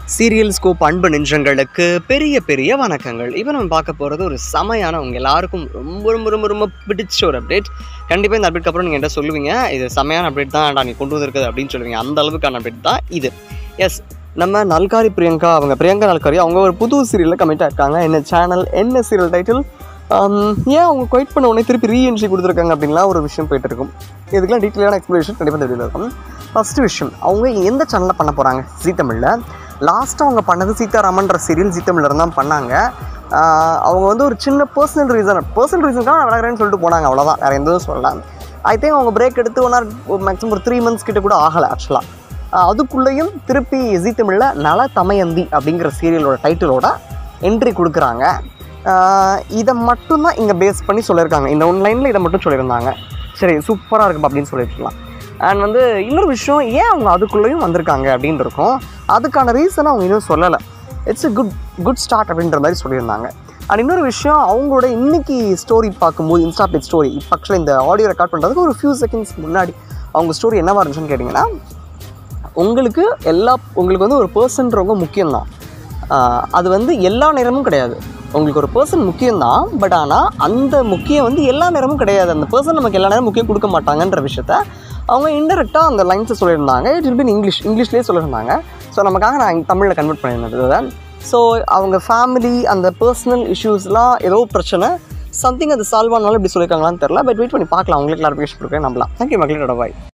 serial scope அன்பு நெஞ்சங்களுக்கு பெரிய பெரிய வணக்கங்கள் இப்போ நம்ம பார்க்க போகிறது ஒரு செமையான உங்கள் எல்லாருக்கும் ரொம்ப ரொம்ப ரொம்ப ரொம்ப பிடிச்ச ஒரு அப்டேட் கண்டிப்பாக இந்த அப்டேட்க்கு அப்புறம் நீங்கள் என்கிட்ட சொல்லுவீங்க இது செமையான அப்டேட் தான் நீ கொண்டு வந்திருக்குது அப்படின்னு சொல்லுவீங்க அந்த அளவுக்கான அப்டேட் தான் இது எஸ் நம்ம நல்காரி பிரியங்கா அவங்க பிரியங்கா நல்காரி அவங்க ஒரு புது சீரியலில் கமிட் ஆயிருக்காங்க என்ன சேனல் என்ன சீரியல் டைட்டில் ஏன் அவங்க குவைட் பண்ண உடனே திருப்பி ரீஎன்ட்ரி கொடுத்துருக்காங்க அப்படின்லாம் ஒரு விஷயம் போயிட்டு இருக்கும் இதுக்கெல்லாம் டீட்டெயிலான எக்ஸ்ப்ளனேஷன் கண்டிப்பாக இந்த வீடியோவில் இருக்கும் ஃபஸ்ட்டு விஷயம் அவங்க எந்த சேனலில் பண்ண போகிறாங்க ஜீ தமிழில் லாஸ்ட்டாக அவங்க பண்ணது சீதாராமன்ற சீரியல் ஜீ தமிழில் இருந்தால் பண்ணாங்க ஆஹ் அவங்க வந்து ஒரு சின்ன பர்சனல் ரீசன் பர்சனல் ரீசனுக்காக நான் விளையாடுறேன்னு சொல்லிட்டு போனாங்க அவ்வளோதான் வேறு எந்த இதுவும் சொல்லலாம் ஐ திங்க் அவங்க பிரேக் எடுத்து ஒன் ஆர் மேக்ஸிமம் ஒரு த்ரீ மந்த்ஸ் கிட்ட கூட ஆகலை ஆக்சுவலாக அதுக்குள்ளேயும் திருப்பி ஜீ தமிழில் நல தமயந்தி அப்படிங்கிற சீரியலோட டைட்டிலோட என்ட்ரி கொடுக்குறாங்க ஆஹ் இதை மட்டும்தான் இங்கே பேஸ் பண்ணி சொல்லியிருக்காங்க இந்த ஒன் லைனில் இதை மட்டும் சொல்லியிருந்தாங்க சரி சூப்பராக இருக்கும் அப்படின்னு சொல்லிட்டுலாம் அண்ட் வந்து இன்னொரு விஷயம் ஏன் அவங்க அதுக்குள்ளேயும் வந்திருக்காங்க அப்படின்னு இருக்கும் அதுக்கான ரீசனை அவங்க இன்னும் சொல்லலை it's a good good start அப்படின்ற மாதிரி சொல்லியிருந்தாங்க அண்ட் இன்னொரு விஷயம் அவங்களோட இன்னைக்கு ஸ்டோரி பார்க்கும்போது இன்ஸ்டா பேஜ் ஸ்டோரி இப்போ ஆக்சுவலாக இந்த ஆடியோ ரெக்கார்ட் பண்ணுறதுக்கு ஒரு ஃபியூ செகண்ட்ஸ் முன்னாடி அவங்க ஸ்டோரி என்னவா இருந்துச்சுன்னு கேட்டிங்கன்னா உங்களுக்கு எல்லா உங்களுக்கு வந்து ஒரு பர்சன்றவங்க முக்கியம்தான் ஆஹ் அது வந்து எல்லா நேரமும் கிடையாது உங்களுக்கு ஒரு பர்சன் முக்கியம்தான் பட் ஆனால் அந்த முக்கியம் வந்து எல்லா நேரமும் கிடையாது அந்த பர்சன் நமக்கு எல்லா நேரம் முக்கியம் கொடுக்க மாட்டாங்கன்ற விஷயத்த அவங்க இன்டெரக்டாக அந்த லைன்ஸை சொல்லியிருந்தாங்க இட் வில் பின் இங்கிலீஷ் இங்கிலீஷ்லேயே சொல்லியிருந்தாங்க ஸோ நமக்காக நான் தமிழில் கன்வெர்ட் பண்ணியிருந்தது ஸோ அவங்க ஃபேமிலி அந்த பர்சனல் இஷ்யூஸ்லாம் ஏதோ பிரச்சனை சம்திங் அது சால்வ் ஆனாலும் இப்படி சொல்லியிருக்காங்களான்னு தெரில பட் வெயிட் பண்ணி பார்க்கலாம் அவங்களுக்கு கிளாரிஃபிகேஷன் கொடுக்குறேன் நம்பலாம் தேங்க்யூ மக்களோட பாய்